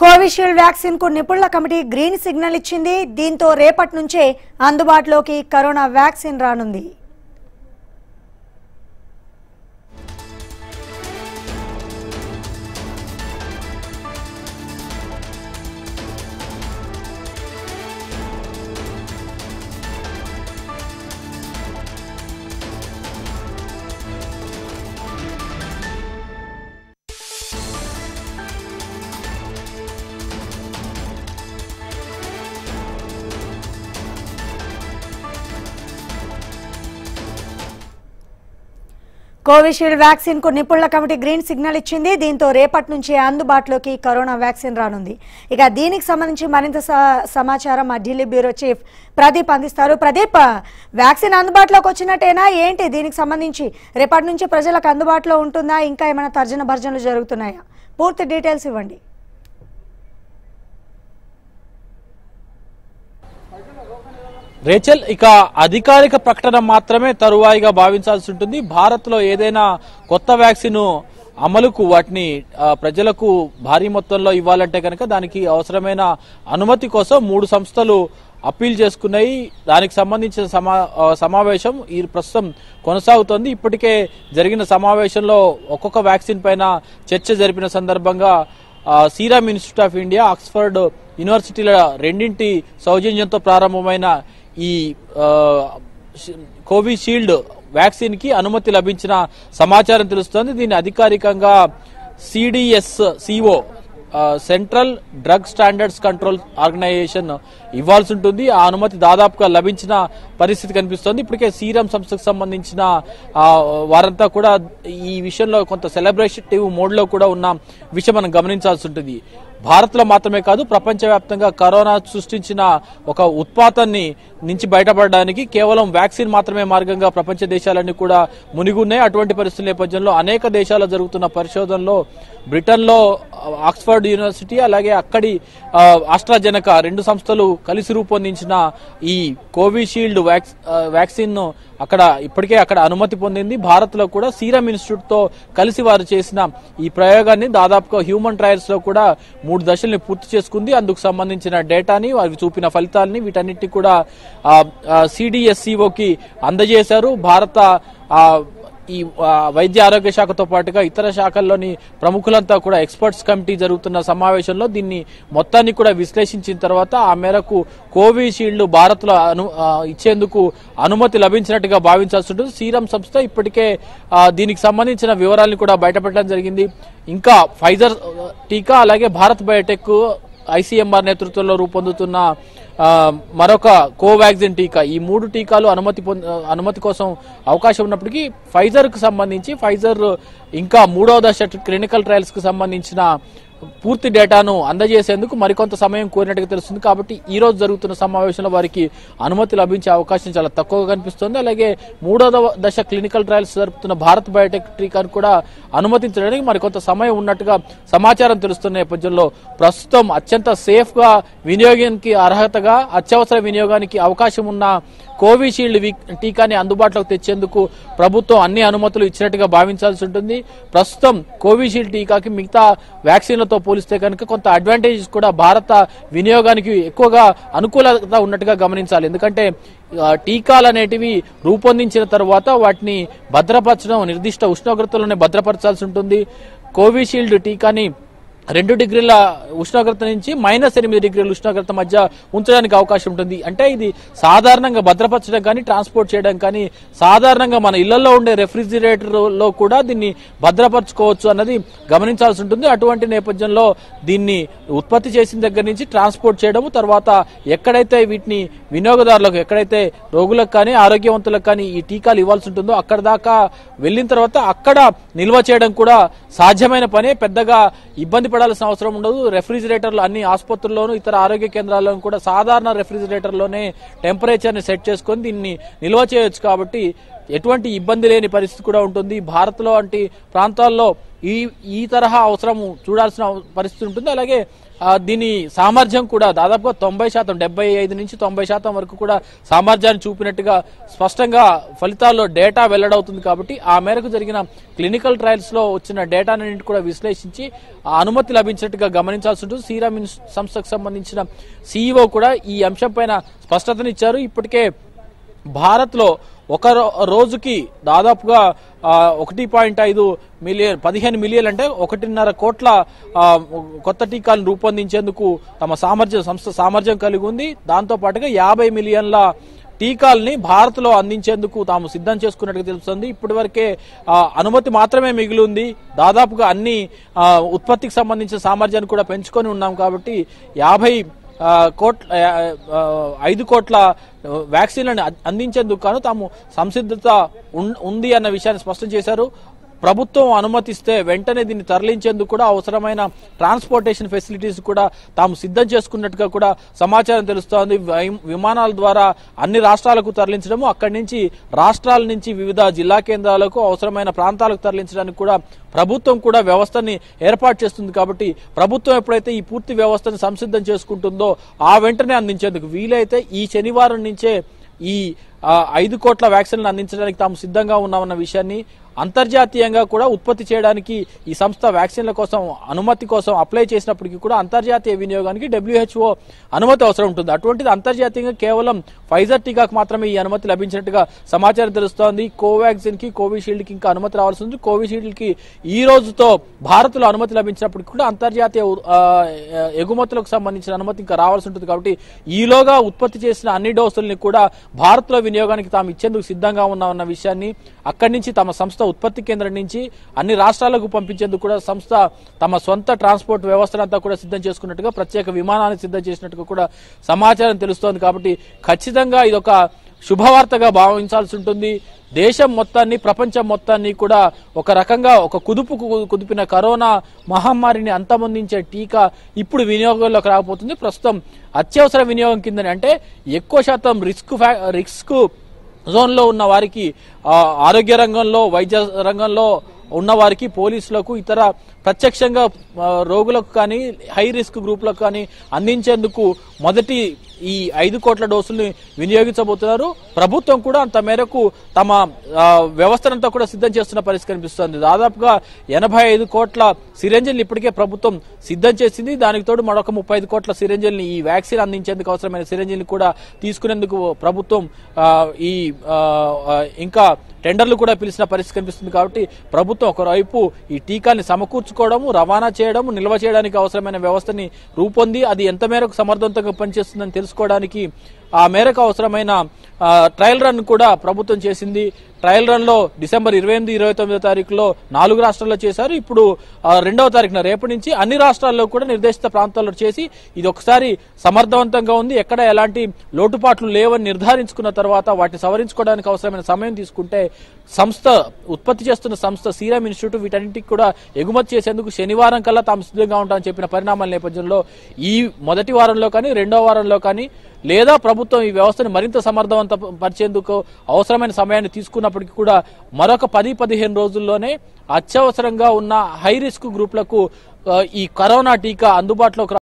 Covishield vaccine కు నిపుణుల committee green signal ఇచ్చింది దీంతో రేపటి నుంచే అందుబాటులోకి కరోనా వ్యాక్సిన్ రానుంది కోవిషీల్డ్ వ్యాక్సిన్ కు నిపుణుల కమిటీ గ్రీన్ సిగ్నల్ ఇచ్చింది దీంతో రేపటి నుంచి అందుబాటులోకి కరోనా వ్యాక్సిన్ రానుంది ఇక దీనికి సంబంధించి మరింత స- సమాచారం మా ఢిల్లీ బ్యూరో చీఫ్ ప్రదీప్ అందిస్తారు ప్రదీప్ వ్యాక్సిన్ అందుబాటులోకి వచ్చినట్టేనా ఏంటి దీనికి సంబంధించి రేపటి నుంచి ప్రజలకు అందుబాటులో ఉంటుందా ఇంకా ఏమైనా తర్జన భర్జనలు జరుగుతున్నాయా పూర్తి డీటెయిల్స్ ఇవ్వండి రేచల్ ఇక అధికారిక ప్రకటన మాత్రమే తరువాయిగా భావించాల్సి ఉంటుంది భారత్ లో ఏదైనా కొత్త వ్యాక్సిన్ అమలుకు వాటిని ఆ, ప్రజలకు భారీ మొత్తంలో ఇవ్వాలంటే కనుక దానికి అవసరమైన అనుమతి కోసం మూడు సంస్థలు అప్పీల్ చేసుకున్నాయి దానికి సంబంధించిన సమా ఆ, సమావేశం ఈ ప్రస్తుతం కొనసాగుతోంది ఇప్పటికే జరిగిన సమావేశంలో ఒక్కొక్క వ్యాక్సిన్ పైన చర్చ జరిపిన సందర్భంగా ఆ, Serum Institute of India Oxford యూనివర్సిటీల రెండింటి సౌజన్యంతో ప్రారంభమైన ఈ ఆ, షి- కోవిషీల్డ్ వ్యాక్సిన్ కి అనుమతి లభించిన సమాచారం తెలుస్తోంది దీన్ని అధికారికంగా CDS CO central drug standards control organisation ఇవ్వాల్సి ఉంటుంది ఆ అనుమతి దాదాపుగా లభించిన పరిస్థితి కనిపిస్తోంది ఇప్పటికే సీరం సంస్థకు సంబంధించిన ఆ, వారంతా కూడా ఈ విషయంలో కొంత సెలబ్రేటివ్ మోడ్ లో కూడా ఉన్న విషయం మనం గమనించాల్సి ఉంటుంది భారత్ లో మాత్రమే కాదు ప్రపంచవ్యాప్తంగా కరోనా సృష్టించిన ఒక ఉత్పాతాన్ని నుంచి బయటపడడానికి కేవలం వ్యాక్సిన్ మాత్రమే మార్గంగా ప్రపంచ దేశాలన్నీ కూడా మునిగున్నాయి అటువంటి పరిస్థితుల నేపథ్యంలో అనేక దేశాల్లో జరుగుతున్న పరిశోధనలో బ్రిటన్లో ఆక్స్ఫర్డ్ యూనివర్సిటీ అలాగే అక్కడి ఆ, ఆస్ట్రాజెనకా రెండు సంస్థలు కలిసి రూపొందించిన ఈ కోవిషీల్డ్ వ్యాక్స్- ఆ, వ్యాక్సిన్ ను అక్కడ ఇప్పటికే అక్కడ అనుమతి పొందింది భారత్ లో కూడా సీరం ఇన్స్టిట్యూట్ తో కలిసి వారు చేసిన ఈ ప్రయోగాన్ని దాదాపుగా హ్యూమన్ ట్రయల్స్ లో కూడా మూడు దశల్ని పూర్తి చేసుకుంది అందుకు సంబంధించిన డేటాని వారు చూపిన ఫలితాలని వీటన్నిటిని కూడా సిడిఎస్సిఓకి అందజేశారు భారత ఆ, ఈ ఆ, వైద్య ఆరోగ్య శాఖతో పాటుగా ఇతర శాఖల్లోని ప్రముఖులంతా కూడా ఎక్స్పర్ట్స్ కమిటీ జరుగుతున్న సమావేశంలో దీన్ని మొత్తాన్ని కూడా విశ్లేషించిన తర్వాత ఆ మేరకు కోవిషీల్డ్ భారత్ లో అను ఆ, ఇచ్చేందుకు అనుమతి లభించినట్టుగా భావించాల్సి ఉంటుంది సీరం సంస్థ ఇప్పటికే ఆ, దీనికి సంబంధించిన వివరాలను కూడా బయటపెట్టడం జరిగింది ఇంకా ఫైజర్ ఆ, టీకా అలాగే భారత్ బయోటెక్ ఐసీఎంఆర్ నేతృత్వంలో రూపొందుతున్న ఆ, మరొక కోవాక్సిన్ టీకా ఈ మూడు టీకాలు అనుమతి పొంద అనుమతి కోసం అవకాశం ఉన్నప్పటికీ ఫైజర్ కు సంబంధించి ఫైజర్ ఇంకా మూడవ దశ క్లినికల్ ట్రయల్స్ కు సంబంధించిన పూర్తి డేటాను అందజేసేందుకు మరికొంత సమయం కోరినట్టుగా తెలుస్తుంది కాబట్టి ఈ రోజు జరుగుతున్న సమావేశంలో వారికి అనుమతి లభించే అవకాశం చాలా తక్కువగా కనిపిస్తుంది అలాగే మూడవ దశ క్లినికల్ ట్రయల్స్ జరుపుతున్న భారత్ బయోటెక్ టీకాను కూడా అనుమతించడానికి మరికొంత సమయం ఉన్నట్టుగా సమాచారం తెలుస్తున్న నేపథ్యంలో ప్రస్తుతం అత్యంత సేఫ్ గా వినియోగానికి అర్హతగా అత్యవసర వినియోగానికి అవకాశం ఉన్న కోవిషీల్డ్ వి- టీకాని అందుబాటులోకి తెచ్చేందుకు ప్రభుత్వం అన్ని అనుమతులు ఇచ్చినట్టుగా భావించాల్సి ఉంటుంది ప్రస్తుతం కోవిషీల్డ్ టీకాకి మిగతా వ్యాక్సిన్లతో పోలిస్తే కనుక కొంత అడ్వాంటేజెస్ కూడా భారత వినియోగానికి ఎక్కువగా అనుకూలత ఉన్నట్టుగా గమనించాలి ఎందుకంటే ఆ, టీకాలు అనేటివి రూపొందించిన తర్వాత వాటిని భద్రపరచడం నిర్దిష్ట ఉష్ణోగ్రతలోనే భద్రపరచాల్సి ఉంటుంది కోవిషీల్డ్ టీకాని రెండు డిగ్రీల ఉష్ణోగ్రత నుంచి మైనస్ ఎనిమిది డిగ్రీల ఉష్ణోగ్రత మధ్య ఉంచడానికి అవకాశం ఉంటుంది అంటే ఇది సాధారణంగా భద్రపరచడం కానీ ట్రాన్స్పోర్ట్ చేయడం కానీ సాధారణంగా మన ఇళ్లలో ఉండే రెఫ్రిజిరేటర్ లో కూడా దీన్ని భద్రపరచుకోవచ్చు అన్నది గమనించాల్సి ఉంటుంది అటువంటి నేపథ్యంలో దీన్ని ఉత్పత్తి చేసిన దగ్గర నుంచి ట్రాన్స్పోర్ట్ చేయడము తర్వాత ఎక్కడైతే వీటిని వినియోగదారులకు ఎక్కడైతే రోగులకు కానీ ఆరోగ్యవంతులకు కానీ ఈ టీకాలు ఇవ్వాల్సి ఉంటుందో అక్కడ దాకా వెళ్ళిన తర్వాత అక్కడ నిల్వ చేయడం కూడా సాధ్యమైన పనే పెద్దగా ఇబ్బంది పడాల్సిన అవసరం ఉండదు రెఫ్రిజిరేటర్లు అన్ని ఆసుపత్రుల్లోనూ ఇతర ఆరోగ్య కేంద్రాల్లోనూ కూడా సాధారణ రెఫ్రిజిరేటర్లోనే టెంపరేచర్ ని సెట్ చేసుకొని దీన్ని నిల్వ చేయొచ్చు కాబట్టి ఎటువంటి ఇబ్బంది లేని పరిస్థితి కూడా ఉంటుంది భారత్లో వంటి ప్రాంతాల్లో ఈ ఈ తరహా అవసరం చూడాల్సిన పరిస్థితి ఉంటుంది అలాగే ఆ, దీని సామర్థ్యం కూడా దాదాపుగా తొంభై శాతం డెబ్బై ఐదు నుంచి తొంభై శాతం వరకు కూడా సామర్థ్యాన్ని చూపినట్టుగా స్పష్టంగా ఫలితాల్లో డేటా వెల్లడవుతుంది కాబట్టి ఆ మేరకు జరిగిన క్లినికల్ ట్రయల్స్ లో వచ్చిన డేటానన్నింటి కూడా విశ్లేషించి ఆ అనుమతి లభించినట్టుగా గమనించాల్సి ఉంటుంది సీరం ఇన్స్- సంస్థకు సంబంధించిన సీఈఓ కూడా ఈ అంశంపైన స్పష్టతనిచ్చారు ఇప్పటికే భారత్లో ఒక రో- రోజుకి దాదాపుగా ఆ, ఒకటి పాయింట్ ఐదు మిలియన్ పదిహేను మిలియన్ అంటే ఒకటిన్నర కోట్ల ఆ, కొత్త టీకాలను రూపొందించేందుకు తమ సామర్థ్యం సంస్థ సామర్థ్యం కలిగి ఉంది దాంతో పాటుగా యాభై మిలియన్ల టీకాల్ని భారత్ లో అందించేందుకు తాము సిద్ధం చేసుకున్నట్టుగా తెలుస్తుంది ఇప్పటి వరకే ఆ, అనుమతి మాత్రమే మిగిలి ఉంది దాదాపుగా అన్ని ఆ, ఉత్పత్తికి సంబంధించిన సామర్థ్యాన్ని కూడా పెంచుకొని ఉన్నాం కాబట్టి యాభై ఆ, కోట్ల ఆ, ఆ, ఐదు కోట్ల వ్యాక్సిన్లను అ- అందించేందుకు గాను తాము సంసిద్ధత ఉన్- ఉంది అన్న విషయాన్ని స్పష్టం చేశారు ప్రభుత్వం అనుమతిస్తే వెంటనే దీన్ని తరలించేందుకు కూడా అవసరమైన ట్రాన్స్పోర్టేషన్ ఫెసిలిటీస్ కూడా తాము సిద్ధం చేసుకున్నట్టుగా కూడా సమాచారం తెలుస్తోంది వై- విమానాల ద్వారా అన్ని రాష్ట్రాలకు తరలించడము అక్కడి నుంచి రాష్ట్రాల నుంచి వివిధ జిల్లా కేంద్రాలకు అవసరమైన ప్రాంతాలకు తరలించడానికి కూడా ప్రభుత్వం కూడా వ్యవస్థని ఏర్పాటు చేస్తుంది కాబట్టి ప్రభుత్వం ఎప్పుడైతే ఈ పూర్తి వ్యవస్థను సంసిద్ధం చేసుకుంటుందో ఆ వెంటనే అందించేందుకు వీలైతే ఈ శనివారం నుంచే ఈ ఆ, ఐదు కోట్ల వ్యాక్సిన్లను అందించడానికి తాము సిద్ధంగా ఉన్నామన్న విషయాన్ని అంతర్జాతీయంగా కూడా ఉత్పత్తి చేయడానికి ఈ సంస్థ వ్యాక్సిన్ల కోసం అనుమతి కోసం అప్లై చేసినప్పటికీ కూడా అంతర్జాతీయ వినియోగానికి డబ్ల్యూహెచ్ఓ అనుమతి అవసరం ఉంటుంది అటువంటిది అంతర్జాతీయంగా కేవలం ఫైజర్ టీకాకు మాత్రమే ఈ అనుమతి లభించినట్టుగా సమాచారం తెలుస్తోంది కోవాక్సిన్ కి కోవిషీల్డ్ కి ఇంకా అనుమతి రావాల్సి ఉంది కోవిషీల్డ్ కి ఈ రోజుతో భారత్ లో అనుమతి లభించినప్పటికీ కూడా అంతర్జాతీయ ఆ, ఎగుమతులకు సంబంధించిన అనుమతి ఇంకా రావాల్సి ఉంటుంది కాబట్టి ఈలోగా ఉత్పత్తి చేసిన అన్ని డోసుల్ని కూడా భారత్ లో వినియోగానికి తాము ఇచ్చేందుకు సిద్ధంగా ఉన్నామన్న విషయాన్ని అక్కడి నుంచి తమ సంస్థ ఉత్పత్తి కేంద్రం నుంచి అన్ని రాష్ట్రాలకు పంపించేందుకు కూడా సంస్థ తమ సొంత ట్రాన్స్పోర్ట్ వ్యవస్థనంతా కూడా సిద్ధం చేసుకున్నట్టుగా ప్రత్యేక విమానాన్ని సిద్ధం చేసినట్టుగా కూడా సమాచారం తెలుస్తోంది కాబట్టి ఖచ్చితంగా ఇదొక శుభవార్తగా భావించాల్సి ఉంటుంది దేశం మొత్తాన్ని ప్రపంచం మొత్తాన్ని కూడా ఒక రకంగా ఒక కుదుపు కు- కుదిపిన కరోనా మహమ్మారిని అంతమొందించే టీకా ఇప్పుడు వినియోగంలోకి రాకపోతుంది ప్రస్తుతం అత్యవసర వినియోగం కిందని అంటే ఎక్కువ శాతం రిస్క్ ఫ్యా- రిస్క్ జోన్ లో ఉన్న వారికి ఆ, ఆరోగ్య రంగంలో వైద్య రంగంలో ఉన్న వారికి పోలీసులకు ఇతర ప్రత్యక్షంగా ఆ, రోగులకు కానీ హై రిస్క్ గ్రూపులకు కానీ అందించేందుకు మొదటి ఈ ఐదు కోట్ల డోసుల్ని వినియోగించబోతున్నారు ప్రభుత్వం కూడా అంత మేరకు తమ ఆ, వ్యవస్థనంతా కూడా సిద్ధం చేస్తున్న పరిస్థితి కనిపిస్తోంది దాదాపుగా ఎనభై ఐదు కోట్ల సిరంజిల్ని ఇప్పటికే ప్రభుత్వం సిద్ధం చేసింది దానికి తోడు మరొక ముప్పై ఐదు కోట్ల సిరంజిల్ని ఈ వ్యాక్సిన్ అందించేందుకు అవసరమైన సిరంజిల్ని కూడా తీసుకునేందుకు ప్రభుత్వం ఆ, ఈ ఆ, ఆ, ఇంకా టెండర్లు కూడా పిలిచిన పరిస్థితి కనిపిస్తుంది కాబట్టి ప్రభుత్వం ఒకవైపు ఈ టీకాని సమకూర్చుకోవడము రవాణా చేయడము నిల్వ చేయడానికి అవసరమైన వ్యవస్థని రూపొంది అది ఎంత మేరకు సమర్థవంతంగా పనిచేస్తుందని తెలుసుకోవడానికి ఆ మేరకు అవసరమైన ఆ, ట్రయల్ రన్ కూడా ప్రభుత్వం చేసింది ట్రయల్ రన్ లో డిసెంబర్ ఇరవై ఎనిమిది ఇరవై తొమ్మిదో తారీఖులో నాలుగు రాష్ట్రాల్లో చేశారు ఇప్పుడు ఆ, రెండవ తారీఖున రేపటి నుంచి అన్ని రాష్ట్రాల్లో కూడా నిర్దేశిత ప్రాంతాల్లో చేసి ఇది ఒకసారి సమర్థవంతంగా ఉంది ఎక్కడ ఎలాంటి లోటుపాట్లు లేవని నిర్ధారించుకున్న తర్వాత వాటిని సవరించుకోవడానికి అవసరమైన సమయం తీసుకుంటే సంస్థ ఉత్పత్తి చేస్తున్న సంస్థ సీరం ఇన్స్టిట్యూట్ వీటన్నిటికి కూడా ఎగుమతి చేసేందుకు శనివారం కల్లా తాము సిద్ధంగా ఉంటామని చెప్పిన పరిణామాల నేపథ్యంలో ఈ మొదటి వారంలో కానీ రెండో వారంలో కానీ లేదా ప్రభుత్వం ఈ వ్యవస్థను మరింత సమర్థవంత పరిచేందుకు అవసరమైన సమయాన్ని తీసుకున్నప్పటికీ కూడా మరొక పది పదిహేను రోజుల్లోనే అత్యవసరంగా ఉన్న హై రిస్క్ గ్రూప్లకు ఆ, ఈ కరోనా టీకా అందుబాటులోకి రా-